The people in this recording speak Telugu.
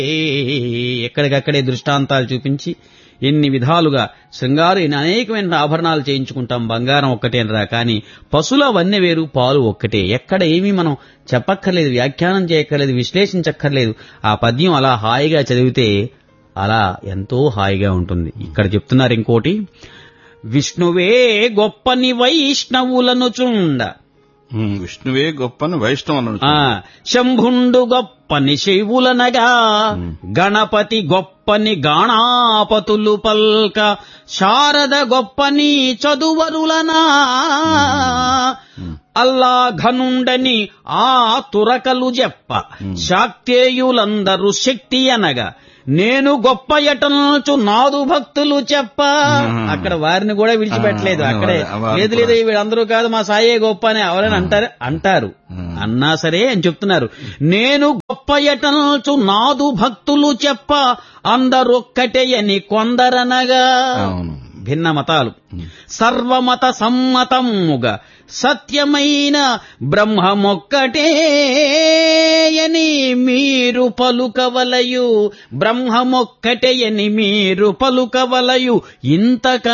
ఎక్కడికక్కడే దృష్టాంతాలు చూపించి ఎన్ని విధాలుగా శృంగారు ఎన్ని అనేకమైన ఆభరణాలు చేయించుకుంటాం బంగారం ఒక్కటేనరా కానీ పశుల వన్నె వేరు పాలు ఒక్కటే ఎక్కడ ఏమీ మనం చెప్పక్కర్లేదు వ్యాఖ్యానం చేయక్కర్లేదు విశ్లేషించక్కర్లేదు ఆ పద్యం అలా హాయిగా చదివితే అలా ఎంతో హాయిగా ఉంటుంది ఇక్కడ చెప్తున్నారు ఇంకోటి విష్ణువే గొప్పని వైష్ణవులను చుండ ఉమ్, విష్ణువే గొప్పని వైష్ణవులను ఆ శంభుండు గొప్పని శివులనగా గణపతి గొప్పని గాణాపతులు పల్క శారద గొప్పని చదువరులనా అల్లా ఘనుండని ఆ తురకలు చెప్ప శాక్తేయులందరూ శక్తి అనగా నేను గొప్ప ఎటనుచు నాదు భక్తులు చెప్ప అక్కడ వారిని కూడా విడిచిపెట్టలేదు ఆ, అక్కడే వారు లేదు లేదు వీళ్ళందరూ కాదు మా సాయే గొప్ప అని ఎవరైనా అంటారు అంటారు అన్నా సరే అని చెప్తున్నారు నేను గొప్ప ఎటనుచు నాదు భక్తులు చెప్ప అందరొక్కటే అని కొందరనగా అవును భిన్న మతాలు సర్వమత సమ్మతముగా సత్యమైన బ్రహ్మమొక్కటే అని మీరు పలుకవలయు బ్రహ్మమొక్కటే అని మీరు పలుకవలయు ఇంతక